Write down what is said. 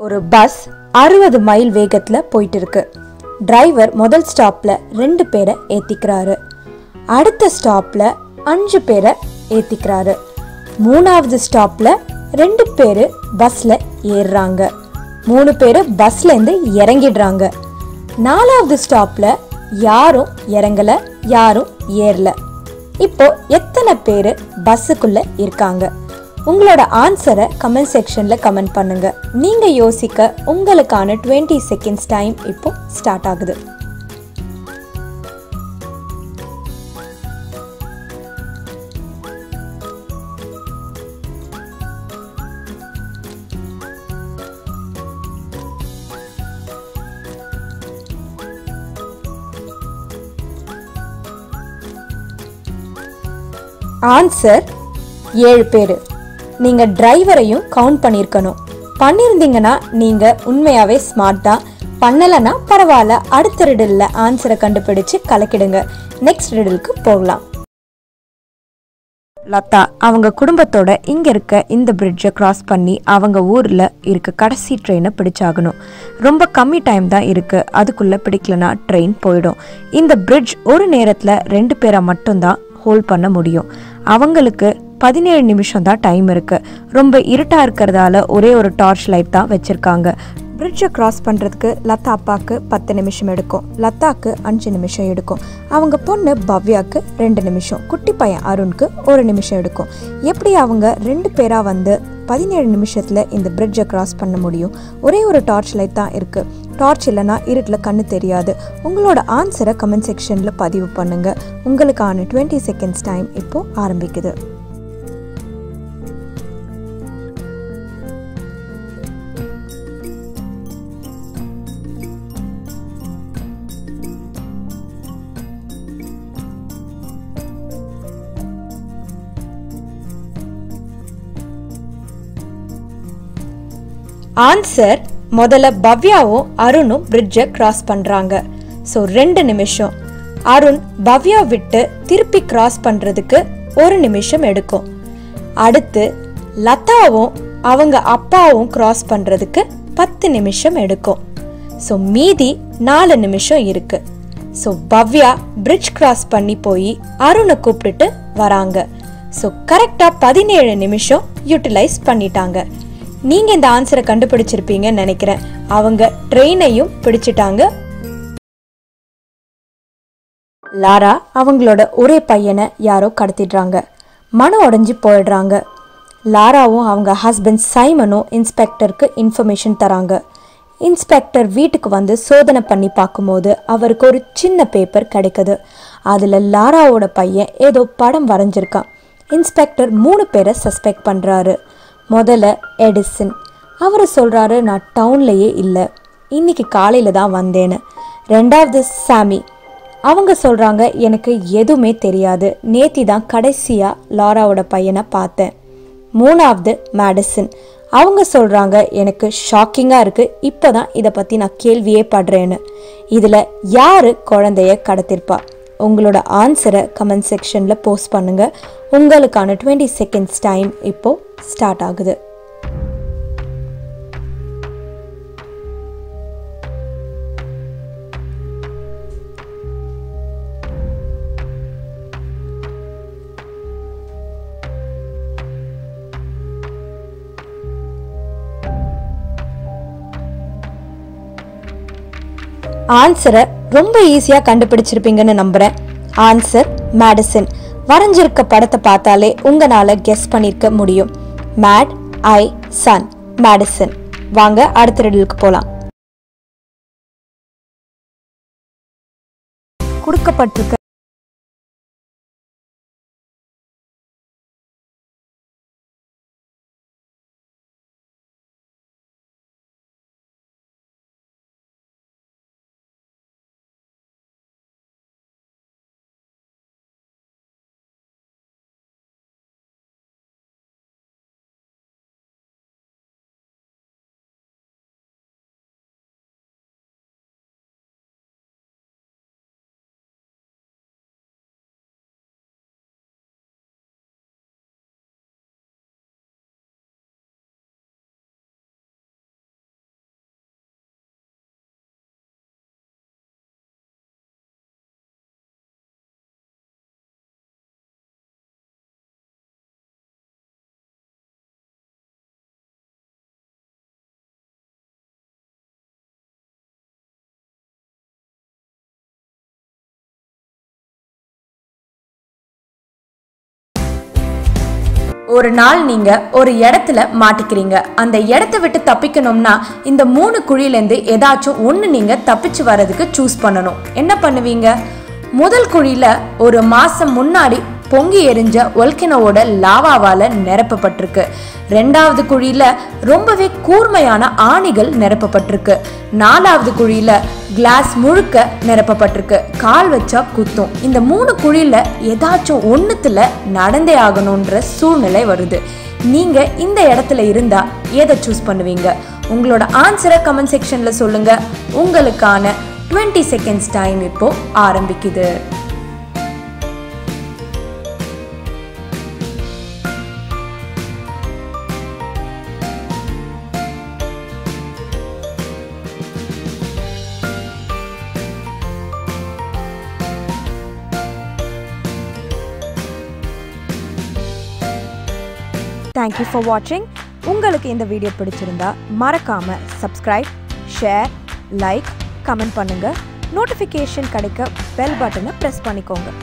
ஒரு பஸ் அறுபது மைல் வேகத்தில் போயிட்டு இருக்கு டிரைவர் முதல் ஸ்டாப்பில் ரெண்டு பேரை ஏற்றிக்கிறாரு அடுத்த ஸ்டாப்பில் அஞ்சு பேரை ஏற்றிக்கிறாரு மூணாவது ஸ்டாப்பில் ரெண்டு பேர் பஸ்ஸில் ஏறுறாங்க மூணு பேர் பஸ்லேருந்து இறங்கிடுறாங்க நாலாவது ஸ்டாப்பில் யாரும் இறங்கல யாரும் ஏறல இப்போ எத்தனை பேர் பஸ்ஸுக்குள்ள இருக்காங்க உங்களோட ஆன்சரை கமெண்ட் செக்ஷன்ல கமெண்ட் பண்ணுங்க நீங்க யோசிக்க உங்களுக்கான 20 செகண்ட்ஸ் டைம் இப்போ ஸ்டார்ட் ஆகுது ஆன்சர் ஏழு பேர் நீங்கள் டிரைவரையும் கவுண்ட் பண்ணியிருக்கணும் பண்ணியிருந்தீங்கன்னா நீங்கள் உண்மையாகவே ஸ்மார்ட் தான் பண்ணலைன்னா பரவாயில்ல அடுத்த ரிடலில் ஆன்சரை கண்டுபிடிச்சு கலக்கிடுங்க நெக்ஸ்ட் ரிடலுக்கு போகலாம் லதா அவங்க குடும்பத்தோட இங்க இருக்க இந்த பிரிட்ஜை கிராஸ் பண்ணி அவங்க ஊர்ல இருக்க கடைசி ட்ரெயினை பிடிச்சாகணும் ரொம்ப கம்மி டைம் தான் இருக்கு அதுக்குள்ள பிடிக்கலனா ட்ரெயின் போயிடும் இந்த பிரிட்ஜ் ஒரு நேரத்துல ரெண்டு பேரை மட்டும்தான் ஹோல்ட் பண்ண முடியும் அவங்களுக்கு பதினேழு நிமிஷம் தான் டைம் இருக்கு ரொம்ப இருட்டா இருக்கிறதால ஒரே ஒரு டார்ச் லைட் தான் வச்சிருக்காங்க பிரிட்ஜை கிராஸ் பண்ணுறதுக்கு லதா அப்பாவுக்கு பத்து நிமிஷம் எடுக்கும் லதாக்கு அஞ்சு நிமிஷம் எடுக்கும் அவங்க பொண்ணு பவ்யாக்கு ரெண்டு நிமிஷம் குட்டி பையன் அருணுக்கு ஒரு நிமிஷம் எடுக்கும் எப்படி அவங்க ரெண்டு பேராக வந்து பதினேழு நிமிஷத்தில் இந்த பிரிட்ஜை கிராஸ் பண்ண முடியும் ஒரே ஒரு டார்ச் லைட் தான் இருக்குது டார்ச் இல்லைன்னா இருட்டில் கண்ணு தெரியாது உங்களோட ஆன்சரை கமெண்ட் செக்ஷனில் பதிவு பண்ணுங்கள் உங்களுக்கான டுவெண்ட்டி செகண்ட்ஸ் டைம் இப்போது ஆரம்பிக்குது ஆன்சர் முதல்ல பவ்யாவும் அருணும் பிரிட்ஜை கிராஸ் பண்றாங்க ஸோ ரெண்டு நிமிஷம் அருண் பவ்யா விட்டு திருப்பி கிராஸ் பண்றதுக்கு ஒரு நிமிஷம் எடுக்கும் அடுத்து லதாவும் அவங்க அப்பாவும் கிராஸ் பண்றதுக்கு பத்து நிமிஷம் எடுக்கும் ஸோ மீதி நாலு நிமிஷம் இருக்கு ஸோ பவ்யா பிரிட்ஜ் கிராஸ் பண்ணி போய் அருணை கூப்பிட்டுட்டு வராங்க ஸோ கரெக்டாக பதினேழு நிமிஷம் யூட்டிலைஸ் பண்ணிட்டாங்க நீங்க இந்த ஆன்சரை கண்டுபிடிச்சிருப்பீங்கன்னு நினைக்கிறேன் அவங்க ட்ரெயினையும் பிடிச்சிட்டாங்க லாரா அவங்களோட ஒரே பையனை யாரோ கடத்திடுறாங்க மனம் உடைஞ்சு போயிடுறாங்க லாராவும் அவங்க ஹஸ்பண்ட் சைமனும் இன்ஸ்பெக்டருக்கு இன்ஃபர்மேஷன் தராங்க இன்ஸ்பெக்டர் வீட்டுக்கு வந்து சோதனை பண்ணி பார்க்கும்போது அவருக்கு ஒரு சின்ன பேப்பர் கிடைக்குது அதில் லாராவோட பையன் ஏதோ படம் வரைஞ்சிருக்கான் இன்ஸ்பெக்டர் மூணு பேரை சஸ்பெக்ட் பண்ணுறாரு முதல்ல எடிசன் அவர் சொல்கிறாரு நான் டவுன்லேயே இல்லை இன்னைக்கு காலையில் தான் வந்தேன்னு ரெண்டாவது சாமி அவங்க சொல்கிறாங்க எனக்கு எதுவுமே தெரியாது நேத்தி தான் கடைசியாக லாராவோட பையனை பார்த்தேன் மூணாவது மேடிசன் அவங்க சொல்கிறாங்க எனக்கு ஷாக்கிங்காக இருக்குது இப்போ தான் இதை பற்றி நான் கேள்வியே படுறேன்னு இதில் யார் குழந்தைய கடத்திருப்பா உங்களோட ஆன்சரை கமெண்ட் செக்ஷனில் போஸ்ட் பண்ணுங்கள் உங்களுக்கான டுவெண்ட்டி செகண்ட்ஸ் டைம் இப்போது ஸ்டார்ட் ஆகுது ஆன்சரை ரொம்ப ஈஸியாக கண்டுபிடிச்சிருப்பீங்கன்னு நம்புகிறேன் ஆன்சர் மேடிசன் வரைஞ்சிருக்க படத்தை பார்த்தாலே உங்களால் கெஸ் பண்ணியிருக்க முடியும் மேட் ஐ சன் மேடிசன் வாங்க அடுத்த ரெடலுக்கு போகலாம் கொடுக்கப்பட்டிருக்க ஒரு நாள் நீங்க ஒரு இடத்துல மாட்டிக்கிறீங்க அந்த இடத்த விட்டு தப்பிக்கணும்னா இந்த மூணு குழியிலேருந்து ஏதாச்சும் ஒன்று நீங்க தப்பிச்சு வர்றதுக்கு சூஸ் பண்ணணும் என்ன பண்ணுவீங்க முதல் குழியில ஒரு மாசம் முன்னாடி பொங்கி எரிஞ்ச ஒல்கினோவோட லாவாவால நிரப்பப்பட்டிருக்கு ரெண்டாவது குழியில ரொம்பவே கூர்மையான ஆணிகள் நிரப்பப்பட்டிருக்கு நாலாவது குழியில கிளாஸ் முழுக்க நிரப்பப்பட்டிருக்கு கால் வச்சா குத்தும் இந்த மூணு குழியில ஏதாச்சும் ஒண்ணுத்துல நடந்தே ஆகணுன்ற சூழ்நிலை வருது நீங்க இந்த இடத்துல இருந்தா எதை சூஸ் பண்ணுவீங்க உங்களோட ஆன்சரை கமெண்ட் செக்ஷன்ல சொல்லுங்க உங்களுக்கான 20 செகண்ட்ஸ் டைம் இப்போ ஆரம்பிக்குது தேங்க்யூ ஃபார் வாட்சிங் உங்களுக்கு இந்த வீடியோ பிடிச்சிருந்தா மறக்காம சப்ஸ்கிரைப் ஷேர் லைக் கமெண்ட் பண்ணுங்க நோட்டிஃபிகேஷன் கிடைக்க பெல் பட்டனை ப்ரெஸ் பண்ணிக்கோங்க